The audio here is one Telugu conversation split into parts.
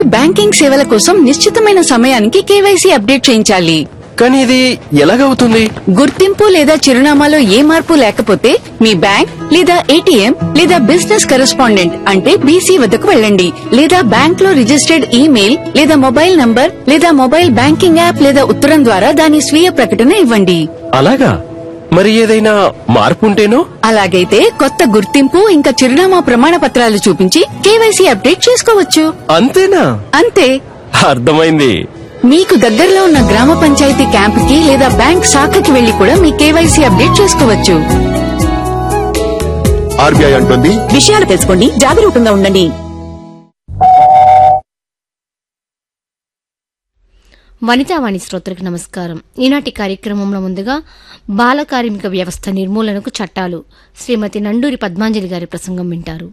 బ్యాంకింగ్ సేవల కోసం నిశ్చితమైన సమయానికి కేవైసీ అప్డేట్ చేయించాలి కానీ ఇది ఎలాగవుతుంది గుర్తింపు లేదా చిరునామాలో ఏ మార్పు లేకపోతే మీ బ్యాంక్ లేదా ఏటీఎం లేదా బిజినెస్ కరెస్పాండెంట్ అంటే బీసీ వద్దకు వెళ్ళండి లేదా బ్యాంక్ లో రిజిస్టర్డ్ ఈమెయిల్ లేదా మొబైల్ నంబర్ లేదా మొబైల్ బ్యాంకింగ్ యాప్ లేదా ఉత్తరం ద్వారా దాని స్వీయ ప్రకటన ఇవ్వండి అలాగా మరి ఏదైనా మార్పు ఉంటేనో అలాగైతే కొత్త గుర్తింపు ఇంకా చిరునామా ప్రమాణ పత్రాలు చూపించి కేవైసీ అప్డేట్ చేసుకోవచ్చు అంతేనా అంతే అర్థమైంది మీకు దగ్గరలో ఉన్న గ్రామ పంచాయతీ క్యాంపుకి లేదా బ్యాంక్ శాఖకి వెళ్లి కూడా మీ కేవైసీ అప్డేట్ చేసుకోవచ్చు ఆర్బీఐ అంటుంది విషయాలు తెలుసుకోండి జాగరూకంగా ఉండండి వనితావాణి శ్రోతలకు నమస్కారం ఈనాటి కార్యక్రమంలో ముందుగా బాల కార్మిక వ్యవస్థ నిర్మూలనకు చట్టాలు శ్రీమతి నండూరి పద్మాంజలి గారి ప్రసంగం వింటారు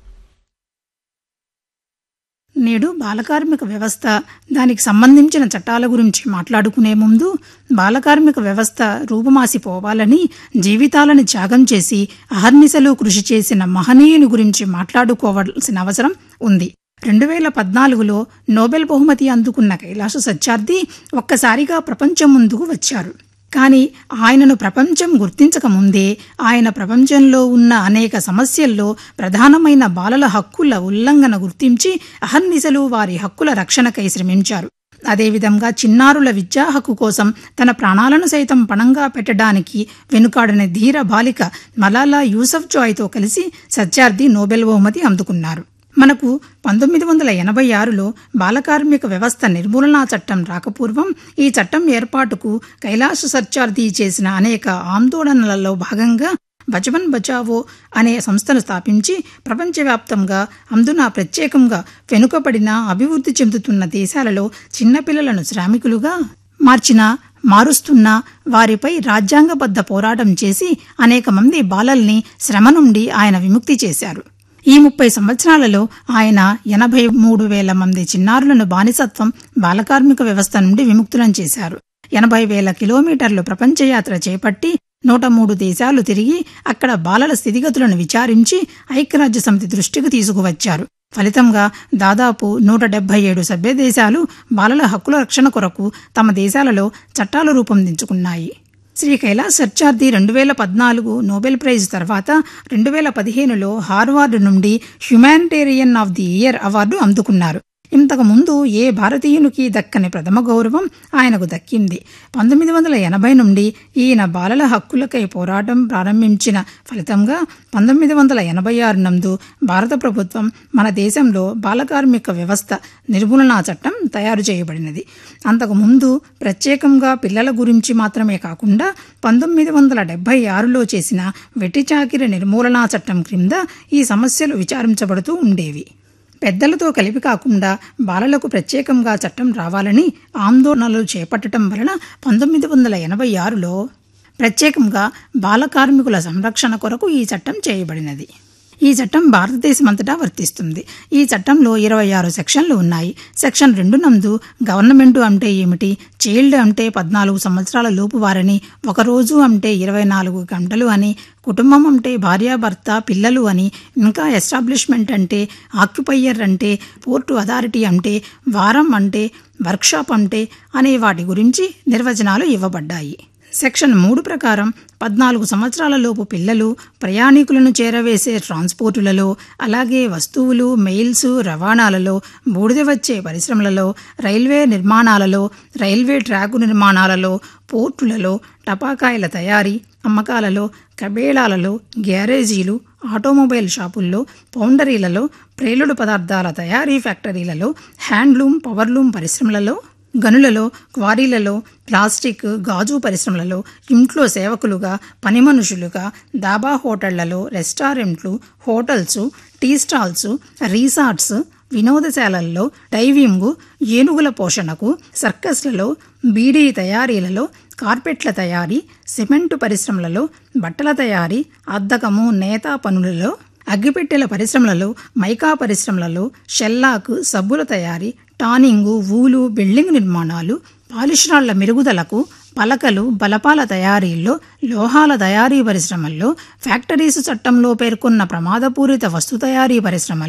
నేడు బాలకార్మిక వ్యవస్థ దానికి సంబంధించిన చట్టాల గురించి మాట్లాడుకునే ముందు బాలకార్మిక వ్యవస్థ రూపుమాసిపోవాలని జీవితాలను త్యాగం చేసి అహర్నిశలు కృషి చేసిన మహనీయుని గురించి మాట్లాడుకోవాల్సిన అవసరం ఉంది రెండు వేల పద్నాలుగులో నోబెల్ బహుమతి అందుకున్న కైలాస సత్యార్థి ఒక్కసారిగా ప్రపంచం ముందుకు వచ్చారు కానీ ఆయనను ప్రపంచం గుర్తించక ముందే ఆయన ప్రపంచంలో ఉన్న అనేక సమస్యల్లో ప్రధానమైన బాలల హక్కుల ఉల్లంఘన గుర్తించి అహర్నిశలు వారి హక్కుల రక్షణకై శ్రమించారు అదేవిధంగా చిన్నారుల విద్యా హక్కు కోసం తన ప్రాణాలను సైతం పణంగా పెట్టడానికి వెనుకాడని ధీర బాలిక మలాలా యూసఫ్ జాయ్తో కలిసి సత్యార్థి నోబెల్ బహుమతి అందుకున్నారు మనకు పంతొమ్మిది వందల ఎనభై ఆరులో బాలకార్మిక వ్యవస్థ నిర్మూలనా చట్టం రాకపూర్వం ఈ చట్టం ఏర్పాటుకు కైలాస సత్యార్థి చేసిన అనేక ఆందోళనలలో భాగంగా బచవన్ బచావో అనే సంస్థను స్థాపించి ప్రపంచవ్యాప్తంగా అందున ప్రత్యేకంగా వెనుకబడిన అభివృద్ధి చెందుతున్న దేశాలలో చిన్నపిల్లలను శ్రామికులుగా మార్చిన మారుస్తున్న వారిపై రాజ్యాంగబద్ధ పోరాటం చేసి అనేక మంది బాలల్ని శ్రమ నుండి ఆయన విముక్తి చేశారు ఈ ముప్పై సంవత్సరాలలో ఆయన ఎనభై మూడు వేల మంది చిన్నారులను బానిసత్వం బాలకార్మిక వ్యవస్థ నుండి విముక్తులను చేశారు ఎనభై వేల కిలోమీటర్లు ప్రపంచయాత్ర చేపట్టి నూట మూడు దేశాలు తిరిగి అక్కడ బాలల స్థితిగతులను విచారించి ఐక్యరాజ్య సమితి దృష్టికి తీసుకువచ్చారు ఫలితంగా దాదాపు నూట డెబ్బై ఏడు సభ్య దేశాలు బాలల హక్కుల రక్షణ కొరకు తమ దేశాలలో చట్టాలు రూపొందించుకున్నాయి శ్రీ కైలాస్ సత్యార్థి రెండు వేల పద్నాలుగు నోబెల్ ప్రైజ్ తర్వాత రెండు వేల పదిహేనులో హార్వార్డ్ నుండి humanitarian of the year award అందుకున్నారు ఇంతకు ముందు ఏ భారతీయునికి దక్కని ప్రథమ గౌరవం ఆయనకు దక్కింది పంతొమ్మిది వందల ఎనభై నుండి ఈయన బాలల హక్కులకై పోరాటం ప్రారంభించిన ఫలితంగా పంతొమ్మిది వందల ఎనభై ఆరు నందు భారత ప్రభుత్వం మన దేశంలో బాలకార్మిక వ్యవస్థ నిర్మూలనా చట్టం తయారు చేయబడినది అంతకు ముందు ప్రత్యేకంగా పిల్లల గురించి మాత్రమే కాకుండా పంతొమ్మిది వందల డెబ్బై ఆరులో చేసిన వెట్టి చాకిరి నిర్మూలనా చట్టం క్రింద ఈ సమస్యలు విచారించబడుతూ ఉండేవి పెద్దలతో కలిపి కాకుండా బాలలకు ప్రత్యేకంగా చట్టం రావాలని ఆందోళనలు చేపట్టడం వలన పంతొమ్మిది వందల ఎనభై ఆరులో ప్రత్యేకంగా బాల కార్మికుల సంరక్షణ కొరకు ఈ చట్టం చేయబడినది ఈ చట్టం భారతదేశమంతటా వర్తిస్తుంది ఈ చట్టంలో ఇరవై ఆరు సెక్షన్లు ఉన్నాయి సెక్షన్ రెండు నందు గవర్నమెంట్ అంటే ఏమిటి చైల్డ్ అంటే పద్నాలుగు సంవత్సరాల లోపు వారని ఒక రోజు అంటే ఇరవై నాలుగు గంటలు అని కుటుంబం అంటే భార్యాభర్త పిల్లలు అని ఇంకా ఎస్టాబ్లిష్మెంట్ అంటే ఆక్యుపయ్యర్ అంటే పోర్టు అథారిటీ అంటే వారం అంటే వర్క్షాప్ అంటే అనే వాటి గురించి నిర్వచనాలు ఇవ్వబడ్డాయి సెక్షన్ మూడు ప్రకారం పద్నాలుగు సంవత్సరాల లోపు పిల్లలు ప్రయాణికులను చేరవేసే ట్రాన్స్పోర్టులలో అలాగే వస్తువులు మెయిల్స్ రవాణాలలో బూడిద వచ్చే పరిశ్రమలలో రైల్వే నిర్మాణాలలో రైల్వే ట్రాకు నిర్మాణాలలో పోర్టులలో టపాకాయల తయారీ అమ్మకాలలో కబేళాలలో గ్యారేజీలు ఆటోమొబైల్ షాపుల్లో పౌండరీలలో ప్రేలుడు పదార్థాల తయారీ ఫ్యాక్టరీలలో హ్యాండ్లూమ్ పవర్లూమ్ పరిశ్రమలలో గనులలో క్వారీలలో ప్లాస్టిక్ గాజు పరిశ్రమలలో ఇంట్లో సేవకులుగా పని మనుషులుగా దాబా హోటళ్లలో రెస్టారెంట్లు హోటల్స్ టీ స్టాల్స్ రీసార్ట్స్ వినోదశాలల్లో డైవింగ్ ఏనుగుల పోషణకు సర్కస్లలో బీడీ తయారీలలో కార్పెట్ల తయారీ సిమెంటు పరిశ్రమలలో బట్టల తయారీ అద్దకము నేత పనులలో అగ్గిపెట్టెల పరిశ్రమలలో మైకా పరిశ్రమలలో షెల్లాకు సబ్బుల తయారీ టానింగు ఊలు బిల్డింగ్ నిర్మాణాలు పాలిష్రాళ్ల మెరుగుదలకు పలకలు బలపాల తయారీల్లో లోహాల తయారీ పరిశ్రమల్లో ఫ్యాక్టరీస్ చట్టంలో పేర్కొన్న ప్రమాదపూరిత వస్తు తయారీ పరిశ్రమల్లో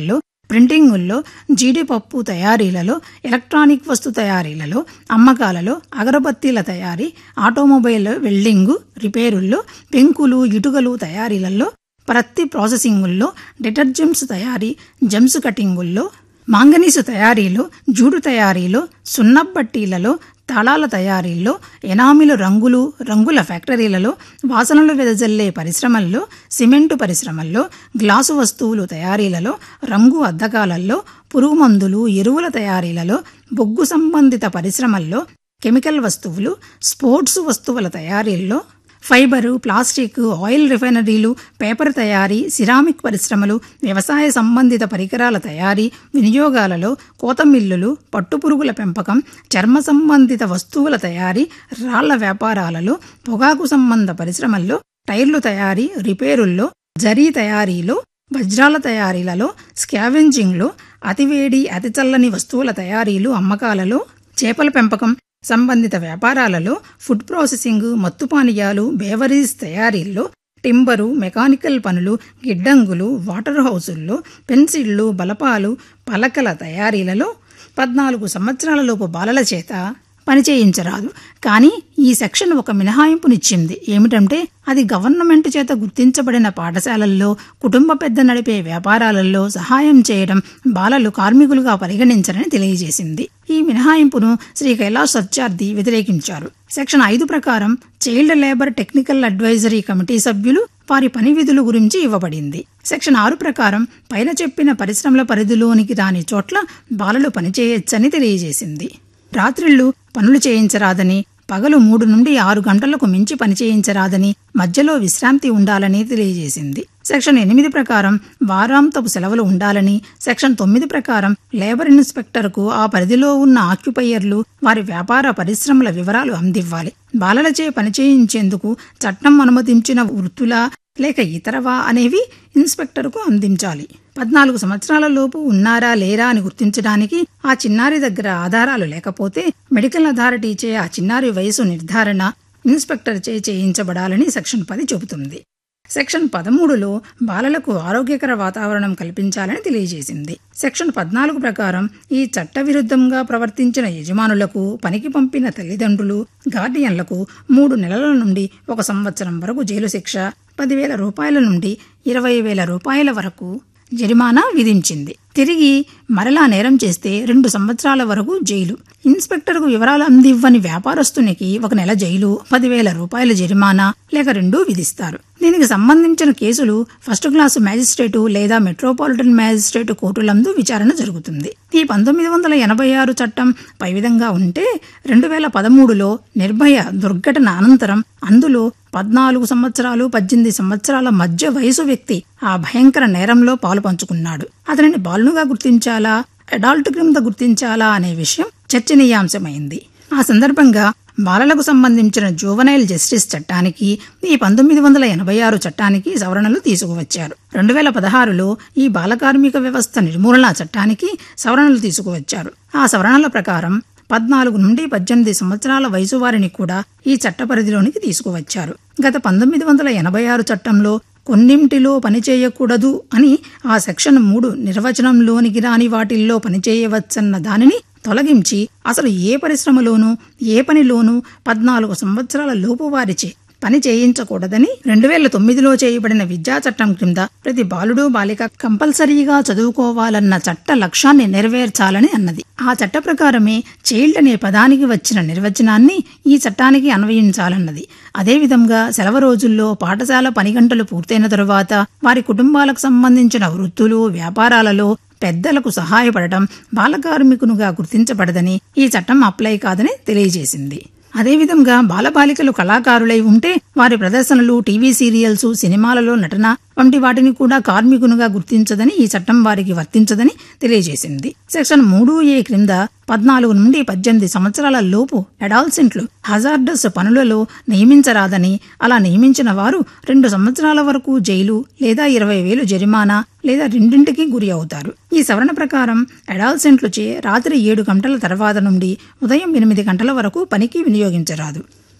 ప్రింటింగుల్లో జీడిపప్పు తయారీలలో ఎలక్ట్రానిక్ వస్తు తయారీలలో అమ్మకాలలో అగరబత్తీల తయారీ ఆటోమొబైల్ వెల్డింగు రిపేరుల్లో పెంకులు ఇటుకలు తయారీలలో ప్రత్తి ప్రాసెసింగుల్లో డిటర్జెంట్స్ తయారీ జెమ్స్ కటింగుల్లో మాంగనీసు తయారీలో జూడు తయారీలో సున్నబట్టీలలో తాళాల తయారీల్లో ఎనామిలు రంగులు రంగుల ఫ్యాక్టరీలలో వాసనలు వెదజల్లే పరిశ్రమల్లో సిమెంటు పరిశ్రమల్లో గ్లాసు వస్తువులు తయారీలలో రంగు అద్దకాలలో పురుగు మందులు ఎరువుల తయారీలలో బొగ్గు సంబంధిత పరిశ్రమల్లో కెమికల్ వస్తువులు స్పోర్ట్స్ వస్తువుల తయారీల్లో ఫైబరు ప్లాస్టిక్ ఆయిల్ రిఫైనరీలు పేపర్ తయారీ సిరామిక్ పరిశ్రమలు వ్యవసాయ సంబంధిత పరికరాల తయారీ వినియోగాలలో కోత మిల్లులు పట్టుపురుగుల పెంపకం చర్మ సంబంధిత వస్తువుల తయారీ రాళ్ల వ్యాపారాలలో పొగాకు సంబంధ పరిశ్రమల్లో టైర్లు తయారీ రిపేరుల్లో జరీ తయారీలో వజ్రాల తయారీలలో స్కావెంజింగ్లో అతివేడి అతి చల్లని వస్తువుల తయారీలు అమ్మకాలలో చేపల పెంపకం సంబంధిత వ్యాపారాలలో ఫుడ్ ప్రాసెసింగ్ మత్తు పానీయాలు బేవరీస్ తయారీల్లో టింబరు మెకానికల్ పనులు గిడ్డంగులు వాటర్ హౌసుల్లో పెన్సిళ్లు బలపాలు పలకల తయారీలలో పద్నాలుగు సంవత్సరాలలోపు బాలల చేత పనిచేయించరాదు కానీ ఈ సెక్షన్ ఒక మినహాయింపునిచ్చింది ఏమిటంటే అది గవర్నమెంట్ చేత గుర్తించబడిన పాఠశాలల్లో కుటుంబ పెద్ద నడిపే వ్యాపారాలలో సహాయం చేయడం బాలలు కార్మికులుగా పరిగణించరని తెలియజేసింది ఈ మినహాయింపును శ్రీ కైలాష్ సత్యార్థి వ్యతిరేకించారు సెక్షన్ ఐదు ప్రకారం child labour technical advisory committee సభ్యులు వారి పని విధుల గురించి ఇవ్వబడింది సెక్షన్ ఆరు ప్రకారం పైన చెప్పిన పరిశ్రమల పరిధిలోనికి రాని చోట్ల బాలలు పనిచేయొచ్చని తెలియజేసింది రాత్రిళ్లు పనులు చేయించరాదని పగలు మూడు నుండి ఆరు గంటలకు మించి పని చేయించరాదని మధ్యలో విశ్రాంతి ఉండాలని తెలియజేసింది సెక్షన్ ఎనిమిది ప్రకారం వారాంతపు సెలవులు ఉండాలని సెక్షన్ తొమ్మిది ప్రకారం లేబర్ ఇన్స్పెక్టర్కు ఆ పరిధిలో ఉన్న ఆక్యుపైయర్లు వారి వ్యాపార పరిశ్రమల వివరాలు అందివ్వాలి బాలలచే పని చేయించేందుకు చట్టం అనుమతించిన వృత్తులా లేక ఇతరవా అనేవి ఇన్స్పెక్టర్కు అందించాలి పద్నాలుగు సంవత్సరాల లోపు ఉన్నారా లేరా అని గుర్తించడానికి ఆ చిన్నారి దగ్గర ఆధారాలు లేకపోతే మెడికల్ అథారిటీచే ఆ చిన్నారి వయసు నిర్ధారణ ఇన్స్పెక్టర్ చే చేయించబడాలని సెక్షన్ పది చెబుతుంది సెక్షన్ పదమూడులో బాలలకు ఆరోగ్యకర వాతావరణం కల్పించాలని తెలియజేసింది సెక్షన్ పద్నాలుగు ప్రకారం ఈ చట్టవిరుద్ధంగా ప్రవర్తించిన యజమానులకు పనికి పంపిన తల్లిదండ్రులు గార్డియన్లకు మూడు నెలల నుండి ఒక సంవత్సరం వరకు జైలు శిక్ష పదివేల రూపాయల నుండి ఇరవై వేల రూపాయల వరకు జరిమానా విధించింది తిరిగి మరలా నేరం చేస్తే రెండు సంవత్సరాల వరకు జైలు ఇన్స్పెక్టర్కు వివరాలు అందివ్వని వ్యాపారస్తునికి ఒక నెల జైలు పదివేల రూపాయల జరిమానా లేక రెండూ విధిస్తారు దీనికి సంబంధించిన కేసులు ఫస్ట్ క్లాసు మ్యాజిస్ట్రేటు లేదా మెట్రోపాలిటన్ మ్యాజిస్ట్రేటు కోర్టులందు విచారణ జరుగుతుంది ఈ పంతొమ్మిది వందల ఎనభై ఆరు చట్టం పై విధంగా ఉంటే రెండు వేల పదమూడులో నిర్భయ దుర్ఘటన అనంతరం అందులో పద్నాలుగు సంవత్సరాలు పద్దెనిమిది సంవత్సరాల మధ్య వయసు వ్యక్తి ఆ భయంకర నేరంలో పాలు పంచుకున్నాడు అతనిని బాలునుగా గుర్తించాలా అడాల్ట్ క్రింద గుర్తించాలా అనే విషయం చర్చనీయాంశమైంది ఆ సందర్భంగా బాలలకు సంబంధించిన జోవనైల్ జస్టిస్ చట్టానికి ఈ పంతొమ్మిది వందల ఎనభై ఆరు చట్టానికి సవరణలు తీసుకువచ్చారు రెండు వేల పదహారులో ఈ బాల కార్మిక వ్యవస్థ నిర్మూలన చట్టానికి సవరణలు తీసుకువచ్చారు ఆ సవరణల ప్రకారం పద్నాలుగు నుండి పద్దెనిమిది సంవత్సరాల వయసు వారిని కూడా ఈ చట్ట పరిధిలోనికి తీసుకువచ్చారు గత పంతొమ్మిది వందల ఎనభై ఆరు చట్టంలో కొన్నింటిలో పనిచేయకూడదు అని ఆ సెక్షన్ మూడు నిర్వచనంలోనికి రాని వాటిల్లో పనిచేయవచ్చన్న దానిని తొలగించి అసలు ఏ పరిశ్రమలోనూ ఏ పనిలోనూ పద్నాలుగు సంవత్సరాల లోపు వారిచే పని చేయించకూడదని రెండు వేల తొమ్మిదిలో చేయబడిన విద్యా చట్టం క్రింద ప్రతి బాలుడు బాలిక కంపల్సరీగా చదువుకోవాలన్న చట్ట లక్ష్యాన్ని నెరవేర్చాలని అన్నది ఆ చట్ట ప్రకారమే చైల్డ్ అనే పదానికి వచ్చిన నిర్వచనాన్ని ఈ చట్టానికి అన్వయించాలన్నది అదేవిధంగా సెలవు రోజుల్లో పాఠశాల పని గంటలు పూర్తయిన తరువాత వారి కుటుంబాలకు సంబంధించిన వృత్తులు వ్యాపారాలలో పెద్దలకు సహాయపడటం బాలకార్మికునుగా గుర్తించబడదని ఈ చట్టం అప్లై కాదని తెలియజేసింది అదేవిధంగా బాలబాలికలు కళాకారులై ఉంటే వారి ప్రదర్శనలు టీవీ సీరియల్స్ సినిమాలలో నటన వంటి వాటిని కూడా కార్మికునిగా గుర్తించదని ఈ చట్టం వారికి వర్తించదని తెలియజేసింది సెక్షన్ మూడు ఏ క్రింద పద్నాలుగు నుండి పద్దెనిమిది సంవత్సరాల లోపు అడాల్సెంట్లు హజార్డస్ పనులలో నియమించరాదని అలా నియమించిన వారు రెండు సంవత్సరాల వరకు జైలు లేదా ఇరవై వేలు జరిమానా లేదా రెండింటికి గురి అవుతారు ఈ సవరణ ప్రకారం అడాల్సెంట్లు చే రాత్రి ఏడు గంటల తర్వాత నుండి ఉదయం ఎనిమిది గంటల వరకు పనికి వినియోగించరాదు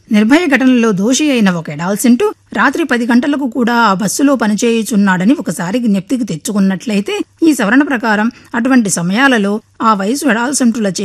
నిర్భయ ఘటనలో దోషి అయిన ఒక ఎడాల్సింటూ రాత్రి పది గంటలకు కూడా ఆ బస్సులో పనిచేయుచున్నాడని ఒకసారి జ్ఞప్తికి తెచ్చుకున్నట్లయితే ఈ సవరణ ప్రకారం అటువంటి సమయాలలో ఆ వయసు ఎడాల్సింటుల